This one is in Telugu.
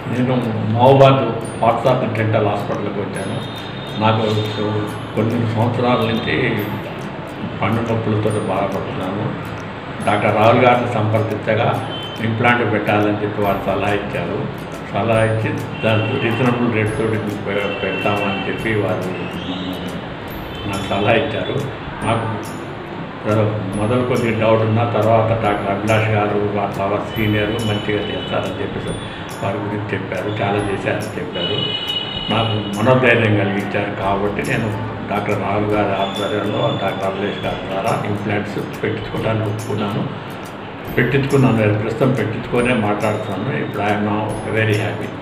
నేను మహబాద్ పాఠశాల డెంటల్ హాస్పిటల్కి వచ్చాను నాకు కొన్ని సంవత్సరాల నుంచి పండు నొప్పులతో బాధపడుతున్నాను డాక్టర్ రాహుల్ గారిని సంప్రదించగా ఇంప్లాంట్ పెట్టాలని చెప్పి వారు సలహా ఇచ్చారు సలహా ఇచ్చి దాని రీజనబుల్ రేట్ తోటి పె- పెడతామని చెప్పి వారు నాకు సలహా ఇచ్చారు నాకు మొదలు కొద్దిగా డౌట్ ఉన్న తర్వాత డాక్టర్ అభిలాష్ గారు వాళ్ళ చాలా సీనియర్ మంచిగా చేస్తారని చెప్పేసి వారి గురించి చెప్పారు చాలా చేశారని చెప్పారు నాకు మనోధైర్యం కలిగించారు కాబట్టి నేను డాక్టర్ రాహుల్ గారి ఆధ్వర్యంలో డాక్టర్ అభిలేష్ గారి ద్వారా ఇంప్లాంట్స్ పెట్టించుకోవడానికి ఒప్పుకున్నాను పెట్టించుకున్నాను ప్రస్తుతం పెట్టించుకొనే మాట్లాడుతున్నాను ఇప్పుడు ఐఎమ్ వెరీ హ్యాపీ